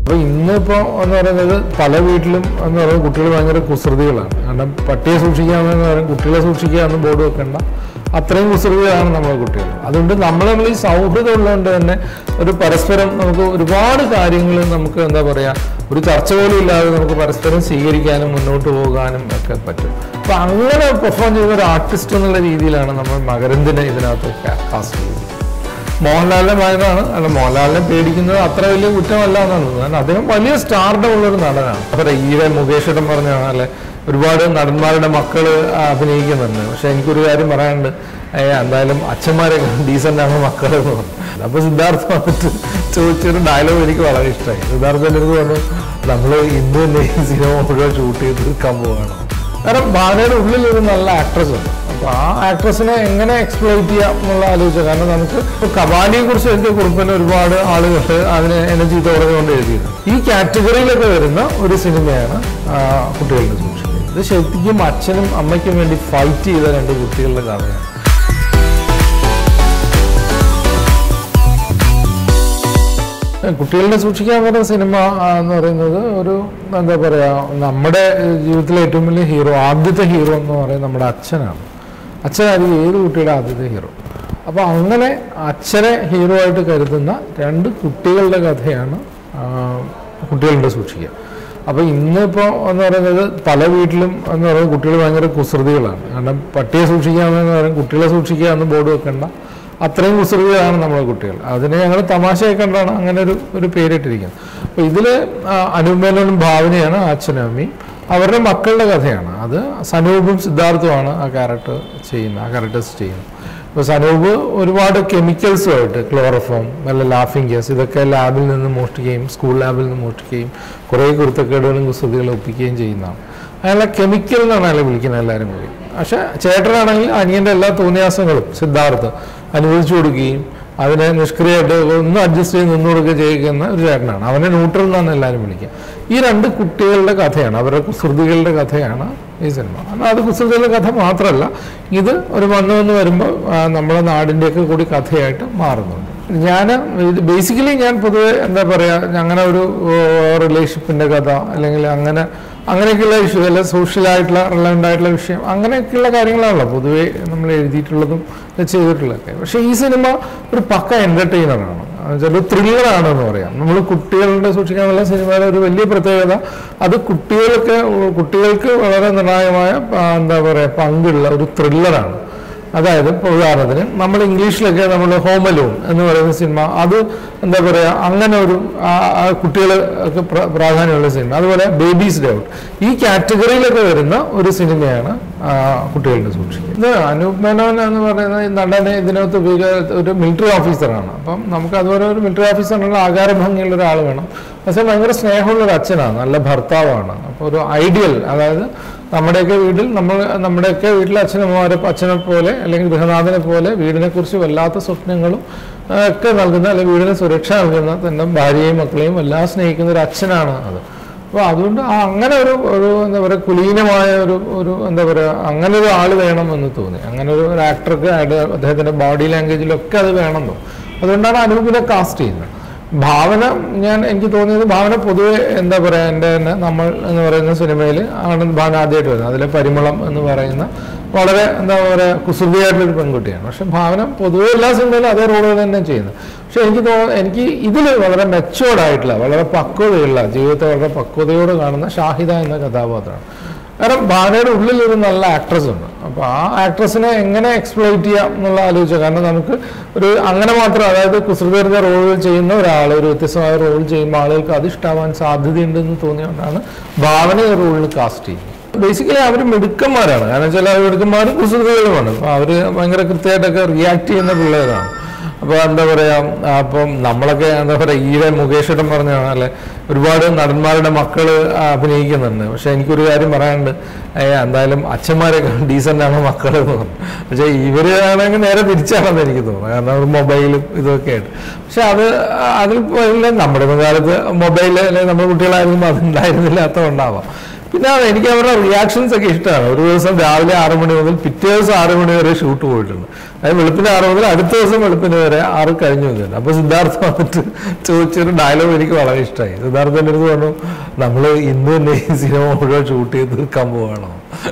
അപ്പോൾ ഇന്നിപ്പോൾ എന്ന് പറയുന്നത് പല വീട്ടിലും എന്ന് പറയുന്നത് കുട്ടികൾ ഭയങ്കര കുസൃതികളാണ് കാരണം പട്ടിയെ സൂക്ഷിക്കാമെന്ന് പറയും കുട്ടികളെ സൂക്ഷിക്കുക എന്ന് ബോർഡ് വെക്കണ്ട അത്രയും കുസൃതികളാണ് നമ്മളെ കുട്ടികൾ അതുകൊണ്ട് നമ്മൾ നമ്മൾ ഈ സൗഹൃദം ഉള്ളതുകൊണ്ട് തന്നെ ഒരു പരസ്പരം നമുക്ക് ഒരുപാട് കാര്യങ്ങൾ നമുക്ക് എന്താ പറയുക ഒരു ചർച്ച പോലും ഇല്ലാതെ നമുക്ക് പരസ്പരം സ്വീകരിക്കാനും മുന്നോട്ട് പോകാനും ഒക്കെ പറ്റും അപ്പോൾ അങ്ങനെ പെർഫോം ചെയ്ത ഒരു ആർട്ടിസ്റ്റ് എന്നുള്ള രീതിയിലാണ് നമ്മൾ മകരന്ദിനെ ഇതിനകത്ത് കാസ്റ്റ് ചെയ്തത് മോഹൻലാലിന്റെ മകനാണ് അല്ല മോഹൻലാലിനെ പേടിക്കുന്നത് അത്ര വലിയ കുറ്റമല്ല എന്നാണ് തോന്നുന്നത് കാരണം അദ്ദേഹം വലിയ സ്റ്റാർഡം ഉള്ള ഒരു നടനാണ് അപ്പൊ ഈരെ മുകേഷേട്ടൻ പറഞ്ഞ അല്ലെ ഒരുപാട് നടന്മാരുടെ മക്കള് അഭിനയിക്കുന്നുണ്ട് പക്ഷെ എനിക്കൊരു കാര്യം പറയാനുണ്ട് ഏ, എന്തായാലും അച്ഛന്മാരെ ഡീസന്റ് ആണ് മക്കൾ എന്ന് പറഞ്ഞു അപ്പൊ സിദ്ധാർത്ഥ വന്നിട്ട് ചോദിച്ചൊരു ഡയലോഗ് എനിക്ക് വളരെ ഇഷ്ടമായി സിദ്ധാർത്ഥൻ്റെ അടുത്ത് പറഞ്ഞു നമ്മൾ ഇന്ന് തന്നെ ഈ സിനിമ മുഴുവൻ ഷൂട്ട് ചെയ്ത് തീർക്കാൻ പോവുകയാണ് കാരണം ഭാവനയുടെ ഉള്ളിൽ ഒരു നല്ല ആക്ട്രസ് ഉണ്ട് അപ്പൊ ആ ആക്ട്രസിനെ എങ്ങനെ എക്സ്പ്ലോയിറ്റ് ചെയ്യാം എന്നുള്ള ആലോചിച്ച കാരണം നമുക്ക് ഇപ്പൊ കബാലിയെ കുറിച്ച് എഴുതിയ കുറിപ്പിൽ ഒരുപാട് ആളുകൾ അതിനെ എന്നെ ചീത്ത പറഞ്ഞുകൊണ്ട് എഴുതിയത് ഈ കാറ്റഗറിയിലൊക്കെ വരുന്ന ഒരു സിനിമയാണ് ആ, കുട്ടികളുടെ സൂക്ഷിക്കുന്നത് ഇത് ശരിക്കും അച്ഛനും അമ്മയ്ക്കും വേണ്ടി ഫൈറ്റ് ചെയ്ത രണ്ട് കുട്ടികളുടെ കഥയാണ് കുട്ടികളുടെ സൂക്ഷിക്കാൻ പറയുന്ന സിനിമ ആ, എന്ന് പറയുന്നത് ഒരു എന്താ പറയാ നമ്മുടെ ജീവിതത്തിലെ ഏറ്റവും വലിയ ഹീറോ ആദ്യത്തെ ഹീറോ എന്ന് പറയുന്നത് നമ്മുടെ അച്ഛനാണ് അച്ഛനായിരിക്കും ഏത് കുട്ടിയുടെ ആദ്യത്തെ ഹീറോ അപ്പോൾ അങ്ങനെ അച്ഛനെ ഹീറോ ആയിട്ട് കരുതുന്ന രണ്ട് കുട്ടികളുടെ കഥയാണ് ആ, കുട്ടികളുടെ സൂക്ഷിക്കുക അപ്പോൾ ഇന്നിപ്പോൾ എന്ന് പറയുന്നത് പല വീട്ടിലും എന്ന് പറയുന്നത് കുട്ടികൾ ഭയങ്കര കുസൃതികളാണ് കാരണം പട്ടിയെ സൂക്ഷിക്കാമെന്ന് പറയും കുട്ടികളെ സൂക്ഷിക്കുക എന്ന് ബോർഡ് വെക്കണ്ട അത്രയും കുസൃതികളാണ് നമ്മളെ കുട്ടികൾ അതിനെ ഞങ്ങൾ തമാശയായി കണ്ടാണ് അങ്ങനെ ഒരു ഒരു പേരിട്ടിരിക്കുന്നത് അപ്പോൾ ഇതിൽ അനുപമേനോനും ഭാവനയാണ് അച്ഛനും അമ്മയും അവരുടെ മക്കളുടെ കഥയാണ് അത് സനൂപും സിദ്ധാർത്ഥുമാണ് ആ ക്യാരക്ടർ ചെയ്യുന്നത് ആ ക്യാരക്ടേഴ്സ് ചെയ്യുന്നത് ഇപ്പോൾ സനൂപ് ഒരുപാട് കെമിക്കൽസുമായിട്ട് ക്ലോറോഫോം നല്ല ലാഫിംഗ് ഗ്യാസ് ഇതൊക്കെ ലാബിൽ നിന്ന് മോഷ്ടിക്കുകയും സ്കൂൾ ലാബിൽ നിന്ന് മോഷ്ടിക്കുകയും കുറേ കുരുത്തക്കേടുകളും കുസൃതികളും ഒപ്പിക്കുകയും ചെയ്യുന്നതാണ് അയാളെ കെമിക്കൽ എന്നാണ് അയാളെ വിളിക്കുന്നത് എല്ലാവരും കൂടി പക്ഷെ ചേട്ടനാണെങ്കിൽ അനിയൻ്റെ എല്ലാ തോന്നിയാസങ്ങളും സിദ്ധാർത്ഥ് അനുവദിച്ചു കൊടുക്കുകയും അതിനെ നിഷ്ക്രിയമായിട്ട് ഒന്ന് അഡ്ജസ്റ്റ് ചെയ്ത് നിന്നു കൊടുക്കുകയും ചെയ്യുന്ന ഒരു ചേട്ടനാണ് അവനെ ന്യൂട്രൽ എന്നാണ് എല്ലാവരും വിളിക്കുക ഈ രണ്ട് കുട്ടികളുടെ കഥയാണ് അവരുടെ കുസൃതികളുടെ കഥയാണ് ഈ സിനിമ എന്നാൽ അത് കുസൃതികളുടെ കഥ മാത്രമല്ല ഇത് ഒരു വന്നു വന്ന് വരുമ്പോൾ ആ, നമ്മുടെ നാടിൻ്റെയൊക്കെ കൂടി കഥയായിട്ട് മാറുന്നുണ്ട് ഞാൻ ബേസിക്കലി ഞാൻ പൊതുവെ എന്താ പറയുക അങ്ങനെ ഒരു റിലേഷൻഷിപ്പിൻ്റെ കഥ അല്ലെങ്കിൽ അങ്ങനെ അങ്ങനെയൊക്കെയുള്ള ഇഷ്യൂ അല്ല സോഷ്യലായിട്ടുള്ള റിലവൻ്റ് ആയിട്ടുള്ള വിഷയം അങ്ങനെയൊക്കെയുള്ള കാര്യങ്ങളാണല്ലോ പൊതുവേ നമ്മൾ എഴുതിയിട്ടുള്ളതും ഇത് ചെയ്തിട്ടുള്ളതൊക്കെ പക്ഷേ ഈ സിനിമ ഒരു പക്ക എൻ്റർടൈനറാണ് ചില ത്രില്ലറാണ് എന്ന് പറയാം നമ്മൾ കുട്ടികളുടെ സൂക്ഷിക്കാനുള്ള സിനിമയുടെ ഒരു വലിയ പ്രത്യേകത അത് കുട്ടികൾക്ക് കുട്ടികൾക്ക് വളരെ നിർണായകമായ ആ, എന്താ പറയുക പങ്കുള്ള ഒരു ത്രില്ലറാണ് അതായത് ഇപ്പോൾ ഉദാഹരണത്തിന് നമ്മൾ ഇംഗ്ലീഷിലൊക്കെ നമ്മൾ ഹോം അലോൺ എന്ന് പറയുന്ന സിനിമ അത് എന്താ പറയുക അങ്ങനെ ഒരു കുട്ടികൾ ഒക്കെ പ്ര- പ്രാധാന്യമുള്ള സിനിമ അതുപോലെ ബേബീസ് ഡേ ഔട്ട് ഈ കാറ്റഗറിയിലൊക്കെ വരുന്ന ഒരു സിനിമയാണ് ആ, കുട്ടികളുടെ സൂക്ഷിക്കുക ഇത് അനൂപ് മേനോൻ എന്ന് പറയുന്ന ഈ നടനെ ഇതിനകത്ത് ഉപയോഗിച്ച ഒരു മിലിറ്ററി ഓഫീസറാണ് അപ്പം നമുക്ക് അതുപോലെ ഒരു മിലിറ്ററി ഓഫീസറിനുള്ള ആകാര ഭംഗിയുള്ള ഒരാൾ വേണം പക്ഷേ ഭയങ്കര സ്നേഹമുള്ള ഒരു അച്ഛനാണ് നല്ല ഭർത്താവാണ് അപ്പോൾ ഒരു ഐഡിയൽ അതായത് നമ്മുടെയൊക്കെ വീട്ടിൽ നമ്മൾ നമ്മുടെയൊക്കെ വീട്ടിലെ അച്ഛനമ്മമാരെ അച്ഛനെ പോലെ അല്ലെങ്കിൽ ഗൃഹനാഥനെ പോലെ വീടിനെ കുറിച്ച് വല്ലാത്ത സ്വപ്നങ്ങളും ആ, ഒക്കെ നൽകുന്ന അല്ലെങ്കിൽ വീടിന് സുരക്ഷ നൽകുന്ന തന്നെ ഭാര്യയും മക്കളെയും എല്ലാം സ്നേഹിക്കുന്ന ഒരു അച്ഛനാണ് അത് അപ്പോൾ അതുകൊണ്ട് ആ അങ്ങനെ ഒരു ഒരു എന്താ പറയുക കുലീനമായ ഒരു ഒരു എന്താ പറയുക അങ്ങനെ ഒരു ആൾ വേണം എന്ന് തോന്നി അങ്ങനെ ഒരു ഒരു ആക്ടർക്ക് അയാളുടെ അദ്ദേഹത്തിൻ്റെ ബോഡി ലാംഗ്വേജിലൊക്കെ അത് വേണം തോന്നും അതുകൊണ്ടാണ് അനൂപിനെ കാസ്റ്റ് ചെയ്യുന്നത് ഭാവന ഞാൻ എനിക്ക് തോന്നിയത് ഭാവന പൊതുവെ എന്താ പറയുക എൻ്റെ തന്നെ നമ്മൾ എന്ന് പറയുന്ന സിനിമയിൽ ആണ് ഭാവന ആദ്യമായിട്ട് വരുന്നത് അതിലെ പരിമളം എന്ന് പറയുന്ന വളരെ എന്താ പറയുക കുസൃതിയായിട്ടുള്ളൊരു പെൺകുട്ടിയാണ് പക്ഷെ ഭാവന പൊതുവെ എല്ലാ സിനിമയിലും അതേ റോളുകൾ തന്നെ ചെയ്യുന്നത് പക്ഷെ എനിക്ക് തോന്നുന്നു എനിക്ക് ഇതിൽ വളരെ മെച്ചുവേർഡ് ആയിട്ടുള്ള വളരെ പക്വതയുള്ള ജീവിതത്തെ വളരെ പക്വതയോടെ കാണുന്ന ഷാഹിദ എന്ന കഥാപാത്രമാണ് കാരണം ഭാവനയുടെ ഉള്ളിൽ ഒരു നല്ല ആക്ട്രസ് ഉണ്ട് അപ്പോൾ ആ ആക്ട്രസിനെ എങ്ങനെ എക്സ്പ്ലോയിറ്റ് ചെയ്യാം എന്നുള്ള ആലോചിച്ച കാരണം നമുക്ക് ഒരു അങ്ങനെ മാത്രം അതായത് കുസൃതിയുടെ റോളുകൾ ചെയ്യുന്ന ഒരാൾ ഒരു വ്യത്യസ്തമായ റോൾ ചെയ്യുമ്പോൾ ആളുകൾക്ക് അത് ഇഷ്ടാവാൻ സാധ്യതയുണ്ടെന്ന് തോന്നിയുകൊണ്ടാണ് ഭാവന ഈ റോളിൽ കാസ്റ്റ് ചെയ്യുന്നത് ബേസിക്കലി അവർ മിടുക്കന്മാരാണ് കാരണം ചില മിടുക്കന്മാരും കുസൃതികളുമാണ് അപ്പോൾ അവർ ഭയങ്കര കൃത്യമായിട്ടൊക്കെ റിയാക്ട് ചെയ്യുന്ന പിള്ളേരാണ് അപ്പോൾ എന്താ പറയാ അപ്പം നമ്മളൊക്കെ എന്താ പറയാ ഈരെ മുകേഷേട്ടൻ പറഞ്ഞ അല്ലെ ഒരുപാട് നടന്മാരുടെ മക്കൾ അഭിനയിക്കുന്നുണ്ട് പക്ഷെ എനിക്കൊരു കാര്യം പറയാനുണ്ട് ഏ, എന്തായാലും അച്ഛന്മാരൊക്കെ ഡീസൻ്റ് ആണ് മക്കൾ എന്ന് പറഞ്ഞു പക്ഷേ ഇവർ ആണെങ്കിൽ നേരെ തിരിച്ചാണെന്ന് എനിക്ക് തോന്നുന്നു കാരണം അവർ മൊബൈലും ഇതൊക്കെ ആയിട്ട് പക്ഷെ അത് അതിൽ ഇല്ല നമ്മുടെ ഒന്നും കാലത്ത് മൊബൈൽ അല്ലെങ്കിൽ നമ്മുടെ കുട്ടികളായിരുന്നു അതുണ്ടായിരുന്നില്ലാത്തതുകൊണ്ടാവാം പിന്നെ എനിക്ക് അവരുടെ റിയാക്ഷൻസ് ഒക്കെ ഇഷ്ടമാണ് ഒരു ദിവസം രാവിലെ ആറ് മണി മുതൽ പിറ്റേ ദിവസം ആറ് മണി വരെ ഷൂട്ട് പോയിട്ടുണ്ട് അതായത് വെളുപ്പിന് ആറ് മുതൽ അടുത്ത ദിവസം വെളുപ്പിന് വരെ ആറ് കഴിഞ്ഞു വന്നിട്ടുണ്ട് അപ്പൊ സിദ്ധാർത്ഥ വന്നിട്ട് ചോദിച്ചൊരു ഡയലോഗ് എനിക്ക് വളരെ ഇഷ്ടമായി സിദ്ധാർത്ഥൻ്റെ അടുത്ത് പറഞ്ഞു നമ്മൾ ഇന്ന് തന്നെ ഈ സിനിമ മുഴുവൻ ഷൂട്ട് ചെയ്ത് തീർക്കാൻ പോവാണോ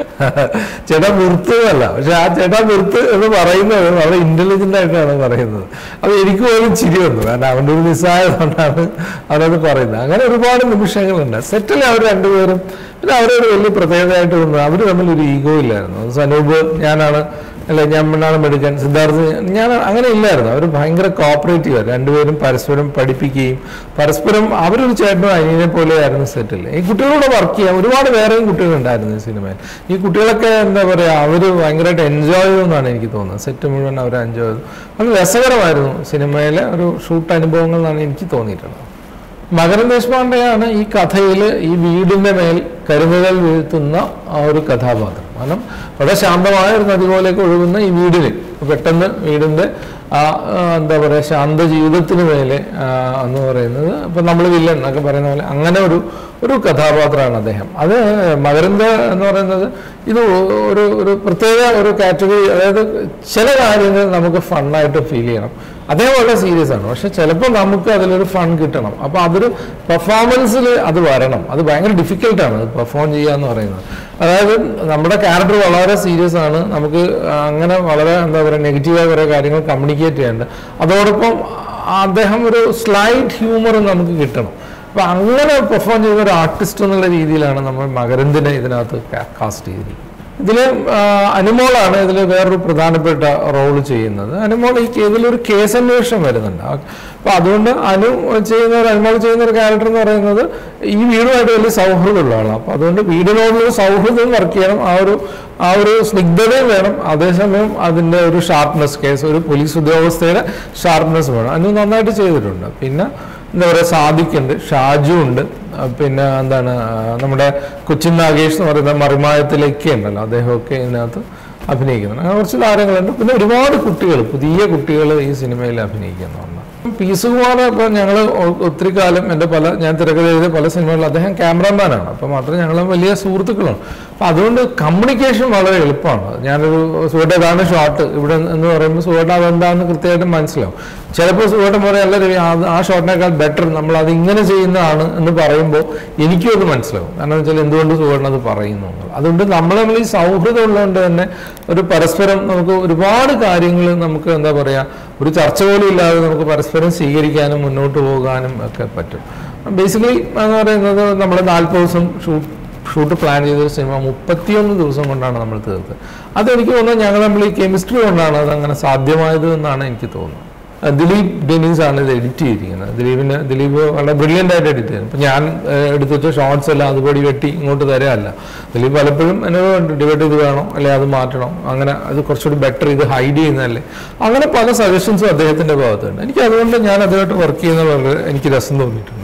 ചേട്ടാ നിർത്തുകയല്ല പക്ഷെ ആ ചേട്ടാ നിർത്ത് എന്ന് പറയുന്നത് വളരെ ഇന്റലിജന്റ് ആയിട്ടാണ് പറയുന്നത് അപ്പൊ എനിക്ക് പോലും ചിരി വന്നു കാരണം അവൻ്റെ ഒരു നിസ്സായതുകൊണ്ടാണ് അവനത് പറയുന്നത് അങ്ങനെ ഒരുപാട് നിമിഷങ്ങളുണ്ട് സെറ്റിൽ അവർ രണ്ടുപേരും പിന്നെ അവരൊരു വലിയ പ്രത്യേകതയായിട്ട് തോന്നുന്നത് അവർ തമ്മിൽ ഒരു ഈഗോ ഇല്ലായിരുന്നു സനൂപ് ഞാനാണ് അല്ല ഞാൻ മണ്ണാണ് മെടുക്കാൻ സിദ്ധാർത്ഥ് ഞാൻ അങ്ങനെ ഇല്ലായിരുന്നു അവർ ഭയങ്കര കോപ്പറേറ്റീവ് രണ്ടുപേരും പരസ്പരം പഠിപ്പിക്കുകയും പരസ്പരം അവരൊരു ചേട്ടനും അനിയനെ പോലെയായിരുന്നു സെറ്റിൽ ഈ കുട്ടികളോട് വർക്ക് ചെയ്യാൻ ഒരുപാട് വേറെയും കുട്ടികളുണ്ടായിരുന്നു ഈ സിനിമയിൽ ഈ കുട്ടികളൊക്കെ എന്താ പറയുക അവർ ഭയങ്കരമായിട്ട് എൻജോയ് ചെയ്യുമെന്നാണ് എനിക്ക് തോന്നുന്നത് സെറ്റ് മുഴുവൻ അവർ എൻജോയ് ചെയ്തു വളരെ രസകരമായിരുന്നു സിനിമയിലെ ഒരു ഷൂട്ട് അനുഭവങ്ങൾ എന്നാണ് എനിക്ക് തോന്നിയിട്ടുള്ളത് മകരൻ ദേശ്പാണ്ഡെയാണ് ഈ കഥയിൽ ഈ വീടിന്റെ മേൽ കരുതൽ വീഴ്ത്തുന്ന ആ ഒരു കഥാപാത്രം കാരണം വളരെ ശാന്തമായ ഒരു നദി പോലെയൊക്കെ ഒഴുകുന്ന ഈ വീടിന് പെട്ടെന്ന് വീടിന്റെ ആ ആ, എന്താ പറയുക ശാന്ത ജീവിതത്തിന് മേലെ ആ, എന്ന് പറയുന്നത് ഇപ്പൊ നമ്മൾ വില്ലൻ എന്നൊക്കെ പറയുന്ന പോലെ അങ്ങനെ ഒരു ഒരു കഥാപാത്രമാണ് അദ്ദേഹം അത് മകരന്ദ എന്ന് പറയുന്നത് ഇത് ഒരു ഒരു പ്രത്യേക ഒരു കാറ്റഗറി അതായത് ചില കാര്യങ്ങൾ നമുക്ക് ഫണ്ണായിട്ട് ഫീൽ ചെയ്യണം അദ്ദേഹം വളരെ സീരിയസ് ആണ് പക്ഷെ ചിലപ്പോൾ നമുക്ക് അതിലൊരു ഫൺ കിട്ടണം അപ്പൊ അതൊരു പെർഫോമൻസിൽ അത് വരണം അത് ഭയങ്കര ഡിഫിക്കൽട്ടാണ് അത് പെർഫോം ചെയ്യുക എന്ന് പറയുന്നത് അതായത് നമ്മുടെ ക്യാരക്ടർ വളരെ സീരിയസ് ആണ് നമുക്ക് അങ്ങനെ വളരെ എന്താ പറയുക നെഗറ്റീവായ കുറേ കാര്യങ്ങൾ കമ്മ്യൂണിക്കേറ്റ് ചെയ്യേണ്ട അതോടൊപ്പം അദ്ദേഹം ഒരു സ്ലൈറ്റ് ഹ്യൂമർ നമുക്ക് കിട്ടണം അപ്പൊ അങ്ങനെ പെർഫോം ചെയ്യുന്ന ഒരു ആർട്ടിസ്റ്റ് എന്നുള്ള രീതിയിലാണ് നമ്മൾ മകരന്ദിനെ ഇതിനകത്ത് കാസ്റ്റ് ചെയ്തിരിക്കുന്നത് ഇതില് ആ, അനുമോളാണ് ഇതിൽ വേറൊരു പ്രധാനപ്പെട്ട റോൾ ചെയ്യുന്നത് അനുമോൾ ഈ ഇതിലൊരു കേസന്വേഷണം വരുന്നുണ്ട് ആ- അപ്പൊ അതുകൊണ്ട് അനു ചെയ്യുന്ന ഒരു അനുമോൾ ചെയ്യുന്ന ഒരു ക്യാരക്ടർ എന്ന് പറയുന്നത് ഈ വീടുമായിട്ട് വലിയ സൗഹൃദമുള്ള ആളാണ് അപ്പൊ അതുകൊണ്ട് വീടിനോടുള്ള സൗഹൃദം വർക്ക് ചെയ്യണം ആ ഒരു ആ ഒരു സ്നിഗ്ധതയും വേണം അതേസമയം അതിന്റെ ഒരു ഷാർപ്നെസ് കേസ് ഒരു പോലീസ് ഉദ്യോഗസ്ഥയുടെ ഷാർപ്നെസ് വേണം അനു നന്നായിട്ട് ചെയ്തിട്ടുണ്ട് പിന്നെ എന്താ പറയുക സാദിഖുണ്ട് ഷാജു ഉണ്ട് ആ, പിന്നെ എന്താണ് ആ, നമ്മുടെ കൊച്ചിൻ നാഗേഷ് എന്ന് പറയുന്ന മറിമായത്തിലേക്ക് ഉണ്ടല്ലോ അദ്ദേഹമൊക്കെ ഇതിനകത്ത് അഭിനയിക്കുന്നുണ്ട് അങ്ങനെ കുറച്ച് താരങ്ങളുണ്ട് പിന്നെ ഒരുപാട് കുട്ടികൾ പുതിയ കുട്ടികൾ ഈ സിനിമയിൽ അഭിനയിക്കുന്നുണ്ട് പി സുകുമാർ ഇപ്പൊ ഞങ്ങൾ ഒത്തിരി കാലം എൻ്റെ പല ഞാൻ തിരക്കഥ ചെയ്ത പല സിനിമകളിൽ അദ്ദേഹം ക്യാമറമാനാണ് അപ്പൊ മാത്രം ഞങ്ങൾ വലിയ സുഹൃത്തുക്കളാണ് അപ്പൊ അതുകൊണ്ട് കമ്മ്യൂണിക്കേഷൻ വളരെ എളുപ്പമാണ് ഞാനൊരു സുഹൃട്ട ഇതാണ് ഷോട്ട് ഇവിടെ എന്ന് പറയുമ്പോൾ സുഹൃട്ട അതെന്താണെന്ന് കൃത്യമായിട്ട് മനസ്സിലാവും ചിലപ്പോൾ സുഹൃട്ടം പറയും അല്ല രവി അത് ആ ഷോട്ടിനേക്കാൾ ബെറ്റർ നമ്മൾ അത് ഇങ്ങനെ ചെയ്യുന്നതാണ് എന്ന് പറയുമ്പോൾ എനിക്കും അത് മനസ്സിലാവും കാരണം വെച്ചാൽ എന്തുകൊണ്ട് സുഹൃട്ടൻ അത് പറയുന്നു എന്നുള്ളത്. അതുകൊണ്ട് നമ്മൾ നമ്മൾ ഈ സൗഹൃദം ഉള്ളതുകൊണ്ട് തന്നെ ഒരു പരസ്പരം നമുക്ക് ഒരുപാട് കാര്യങ്ങൾ നമുക്ക് എന്താ പറയുക ഒരു ചർച്ച പോലും ഇല്ലാതെ നമുക്ക് പരസ്പരം സ്വീകരിക്കാനും മുന്നോട്ട് പോകാനും ഒക്കെ പറ്റും ബേസിക്കലി എന്ന് പറയുന്നത് നമ്മൾ നാൽപ്പത് ദിവസം ഷൂട്ട് ഷൂട്ട് പ്ലാൻ ചെയ്തൊരു സിനിമ മുപ്പത്തിയൊന്ന് ദിവസം കൊണ്ടാണ് നമ്മൾ തീർത്തത് അതെനിക്ക് തോന്നുന്നത് ഞങ്ങൾ നമ്മൾ ഈ കെമിസ്ട്രി കൊണ്ടാണ് അത് അങ്ങനെ സാധ്യമായത് എന്നാണ് എനിക്ക് തോന്നുന്നത് അഹ് ദിലീപ് ഡെനീസ് ആണ് ഇത് എഡിറ്റ് ചെയ്തിരിക്കുന്നത് ദിലീപിന് ദിലീപ് വളരെ ബ്രില്യൻ്റ് ആയിട്ട് എഡിറ്റ് ചെയ്യുന്നത് ഇപ്പം ഞാൻ ഏഹ്, എടുത്ത് വെച്ച ഷോർട്സ് എല്ലാം അതുപടി വെട്ടി ഇങ്ങോട്ട് തരാമല്ല ദിലീപ് പലപ്പോഴും എന്നോട് ഡിബേറ്റ് ഇത് വേണം അല്ലെ അത് മാറ്റണം അങ്ങനെ അത് കുറച്ചുകൂടി ബെറ്റർ ഇത് ഹൈഡ് ചെയ്യുന്നതല്ലേ അങ്ങനെ പല സജഷൻസും അദ്ദേഹത്തിന്റെ ഭാഗത്തുണ്ട് എനിക്ക് അതുകൊണ്ട് ഞാൻ അതുമായിട്ട് വർക്ക് ചെയ്യുന്ന വളരെ എനിക്ക് രസം തോന്നിയിട്ടുണ്ട്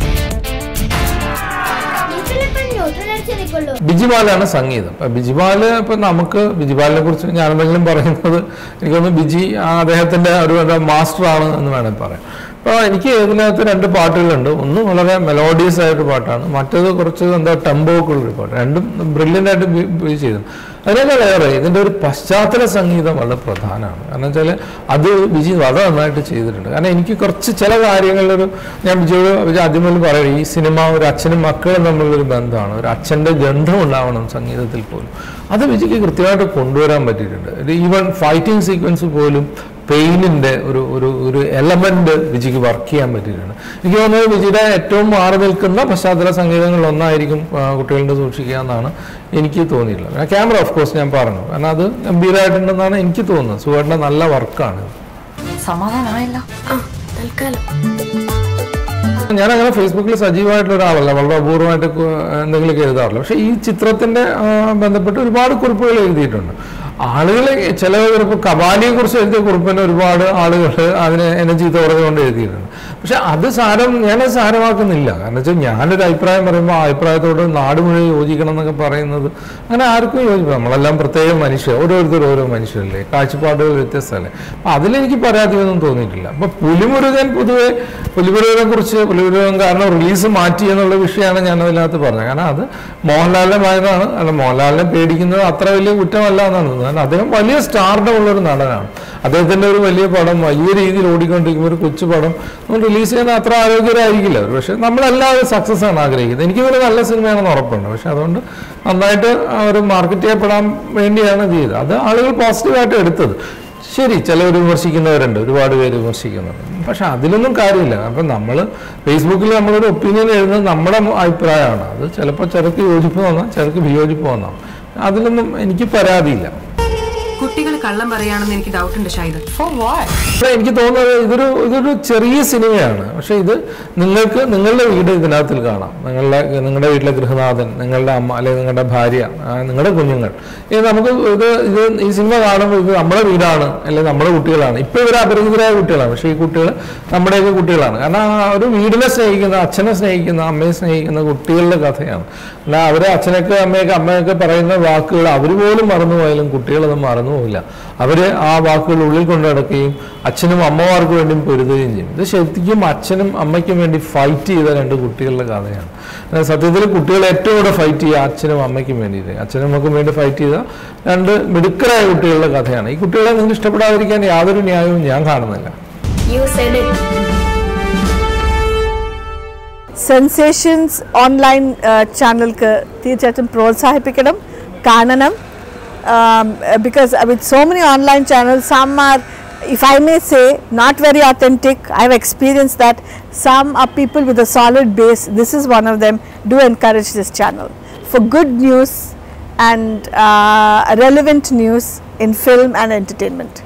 വീട്ടിലിപ്പം ന്യൂട്രൽ അടിച്ച് നിൽക്കുള്ളൂ ബിജിപാലാണ് സംഗീതം അപ്പൊ ബിജിപാല് ഇപ്പൊ നമുക്ക് ബിജിപാലിനെ കുറിച്ച് ഞാൻ എന്തെങ്കിലും പറയുന്നത് എനിക്കൊന്ന് ബിജി ആ അദ്ദേഹത്തിന്റെ ഒരു എന്താ മാസ്റ്റർ ആണ് എന്ന് വേണമെങ്കിൽ പറയാം അപ്പോൾ എനിക്ക് ഇതിനകത്ത് രണ്ട് പാട്ടുകളുണ്ട് ഒന്ന് വളരെ മെലോഡിയസ് ആയിട്ട് പാട്ടാണ് മറ്റേത് കുറച്ച് എന്താ ടെമ്പോ ഒക്കെ ഉള്ളൊരു പാട്ട് രണ്ടും ബ്രില്യൻ്റ് ആയിട്ട് ബി- ബി ചെയ്തു അതിനേക്കാളേറെ ഇതിൻ്റെ ഒരു പശ്ചാത്തല സംഗീതം വളരെ പ്രധാനമാണ് കാരണം വെച്ചാൽ അത് ബിജി വളരെ നന്നായിട്ട് ചെയ്തിട്ടുണ്ട് കാരണം എനിക്ക് കുറച്ച് ചില കാര്യങ്ങളിലൊരു ഞാൻ ബിജിയോട് ബിജി ആദ്യം മുതൽ പറയും ഈ സിനിമ ഒരു അച്ഛനും മക്കളും തമ്മിലൊരു ബന്ധമാണ് ഒരു അച്ഛൻ്റെ ഗന്ധം ഉണ്ടാവണം സംഗീതത്തിൽ പോലും അത് വിജിക്ക് കൃത്യമായിട്ട് കൊണ്ടുവരാൻ പറ്റിയിട്ടുണ്ട് ഈവൻ ഫൈറ്റിംഗ് സീക്വൻസ് പോലും പെയിനിന്റെ ഒരു ഒരു ഒരു എലമെന്റ് വിജിക്ക് വർക്ക് ചെയ്യാൻ പറ്റിയിട്ടുണ്ട് എനിക്ക് തോന്നുന്നത് വിജിയുടെ ഏറ്റവും മാറി നിൽക്കുന്ന പശ്ചാത്തല സംഗീതങ്ങളിൽ ഒന്നായിരിക്കും ആ, കുട്ടികളുടെ സൂക്ഷിക്കുക എന്നാണ് എനിക്ക് തോന്നിയിട്ടുള്ളത് ക്യാമറ ഓഫ് കോഴ്സ് ഞാൻ പറഞ്ഞു കാരണം അത് ഗംഭീരമായിട്ടുണ്ടെന്നാണ് എനിക്ക് തോന്നുന്നത് സുഖേട്ടൻ്റെ നല്ല വർക്കാണ് സമാധാനമായല്ലോ ആ തൽക്കാലം ഞാൻ അങ്ങനെ ഫേസ്ബുക്കിൽ സജീവമായിട്ടുള്ള ഒരാളല്ല വളരെ അപൂർവമായിട്ട് കു- എന്തെങ്കിലുമൊക്കെ എഴുതാറില്ല പക്ഷേ ഈ ചിത്രത്തിന്റെ ആ, ബന്ധപ്പെട്ട് ഒരുപാട് കുറിപ്പുകൾ എഴുതിയിട്ടുണ്ട് ആളുകൾ ചില ഇപ്പോൾ കബാലിയെ കുറിച്ച് എഴുതിയ കുറിപ്പിന് ഒരുപാട് ആളുകൾ അതിനെ എന്നെ ചീത്ത പറഞ്ഞുകൊണ്ട് എഴുതിയിട്ടുണ്ട് പക്ഷെ അത് സാരം ഞാനത് സാരമാക്കുന്നില്ല കാരണം വെച്ചാൽ ഞാനൊരു അഭിപ്രായം പറയുമ്പോൾ ആ അഭിപ്രായത്തോട് നാട് മുഴുവൻ യോജിക്കണം എന്നൊക്കെ പറയുന്നത് അങ്ങനെ ആർക്കും യോജിക്കും നമ്മളെല്ലാം പ്രത്യേക മനുഷ്യർ ഓരോരുത്തരും ഓരോ മനുഷ്യരല്ലേ കാഴ്ചപ്പാടുകൾ വ്യത്യസ്തമല്ലേ അപ്പം അതിലെനിക്ക് പരാതിയൊന്നും തോന്നിയിട്ടില്ല അപ്പം പുലിമുരുകൻ പൊതുവെ പുലിമുരുകനെ കുറിച്ച് പുലിമുരുകൻ കാരണം റിലീസ് മാറ്റി എന്നുള്ള വിഷയമാണ് ഞാൻ അതിനകത്ത് പറഞ്ഞത് കാരണം അത് മോഹൻലാലിന്റെ മകനാണ് അല്ല മോഹൻലാലിനെ പേടിക്കുന്നത് അത്ര വലിയ കുറ്റമല്ല എന്നാണ് തോന്നുന്നത് കാരണം അദ്ദേഹം വലിയ സ്റ്റാർഡം ഉള്ള ഒരു നടനാണ് അദ്ദേഹത്തിന്റെ ഒരു വലിയ പടം വലിയ രീതിയിൽ ഓടിക്കൊണ്ടിരിക്കുന്ന ഒരു കൊച്ചു പടം നമ്മൾ റിലീസ് ചെയ്യുന്ന അത്ര ആരോഗ്യരായിരിക്കില്ല ഒരു പക്ഷെ നമ്മളെല്ലാവരും സക്സസ് ആണ് ആഗ്രഹിക്കുന്നത് എനിക്കിതൊരു നല്ല സിനിമയാണെന്ന് ഉറപ്പുണ്ട് പക്ഷെ അതുകൊണ്ട് നന്നായിട്ട് അവർ മാർക്കറ്റ് ചെയ്യപ്പെടാൻ വേണ്ടിയാണ് ഇത് ചെയ്തത് അത് ആളുകൾ പോസിറ്റീവായിട്ട് എടുത്തത് ശരി ചിലവർ വിമർശിക്കുന്നവരുണ്ട് ഒരുപാട് പേര് വിമർശിക്കുന്നുണ്ട് പക്ഷെ അതിലൊന്നും കാര്യമില്ല അപ്പം നമ്മൾ ഫേസ്ബുക്കിൽ നമ്മളൊരു ഒപ്പീനിയൻ എഴുതുന്നത് നമ്മുടെ അഭിപ്രായമാണ് അത് ചിലപ്പോൾ ചിലർക്ക് യോജിപ്പ് തോന്നാം ചിലർക്ക് വിയോജിപ്പ് തോന്നാം അതിലൊന്നും എനിക്ക് പരാതിയില്ല കുട്ടികൾ കള്ളം പറയാണെന്ന് എനിക്ക് ഡൗട്ട് ഉണ്ട് ഷൈദ For what? പക്ഷേ എനിക്ക് തോന്നുന്നത് ഇതൊരു ഇതൊരു ചെറിയ സിനിമയാണ് പക്ഷെ ഇത് നിങ്ങൾക്ക് നിങ്ങളുടെ വീട് ഇതിനകത്തിൽ കാണാം നിങ്ങളുടെ നിങ്ങളുടെ വീട്ടിലെ ഗൃഹനാഥൻ നിങ്ങളുടെ അമ്മ അല്ലെങ്കിൽ നിങ്ങളുടെ ഭാര്യ ആ, നിങ്ങളുടെ കുഞ്ഞുങ്ങൾ ഇത് നമുക്ക് ഇത് ഇത് ഈ സിനിമ കാണുമ്പോൾ ഇത് നമ്മുടെ വീടാണ് അല്ലെങ്കിൽ നമ്മുടെ കുട്ടികളാണ് ഇപ്പൊ ഇവർ അപരിചിതരായ കുട്ടികളാണ് പക്ഷേ ഈ കുട്ടികൾ നമ്മുടെയൊക്കെ കുട്ടികളാണ് കാരണം ആ ഒരു വീടിനെ സ്നേഹിക്കുന്ന അച്ഛനെ സ്നേഹിക്കുന്ന അമ്മയെ സ്നേഹിക്കുന്ന കുട്ടികളുടെ കഥയാണ് അല്ല അവരെ അച്ഛനൊക്കെ അമ്മയൊക്കെ അമ്മയൊക്കെ പറയുന്ന വാക്കുകൾ അവർ പോലും മറന്നുപോയാലും കുട്ടികളത് മറന്നുപോകില്ല അവര് ആ വാക്കുകൾ ഉള്ളിൽ കൊണ്ടു നടക്കുകയും അച്ഛനും അമ്മമാർക്ക് വേണ്ടിയും പൊരുതുകയും ചെയ്യും ഇത് ശരിക്കും അച്ഛനും അമ്മയ്ക്കും വേണ്ടി ഫൈറ്റ് ചെയ്ത രണ്ട് കുട്ടികളുടെ കഥയാണ് അതായത് സത്യത്തിൽ കുട്ടികൾ ഏറ്റവും കൂടെ ഫൈറ്റ് ചെയ്യുക അച്ഛനും അമ്മയ്ക്കും വേണ്ടിയിട്ട് അച്ഛനും അമ്മയ്ക്കും വേണ്ടി ഫൈറ്റ് ചെയ്ത രണ്ട് മിടുക്കരായ കുട്ടികളുടെ കഥയാണ് ഈ കുട്ടികളെ നിങ്ങൾക്ക് ഇഷ്ടപ്പെടാതിരിക്കാൻ യാതൊരു ന്യായവും ഞാൻ കാണുന്നില്ല You said it. Sensations online ചാനൽക്ക് തീർച്ചയായിട്ടും പ്രോത്സാഹിപ്പിക്കണം കാണണം because with so many online channel some are if I may say not very authentic I have experience that some are people with a solid base this is one of them do encourage this channel for good news and relevant news in film and entertainment.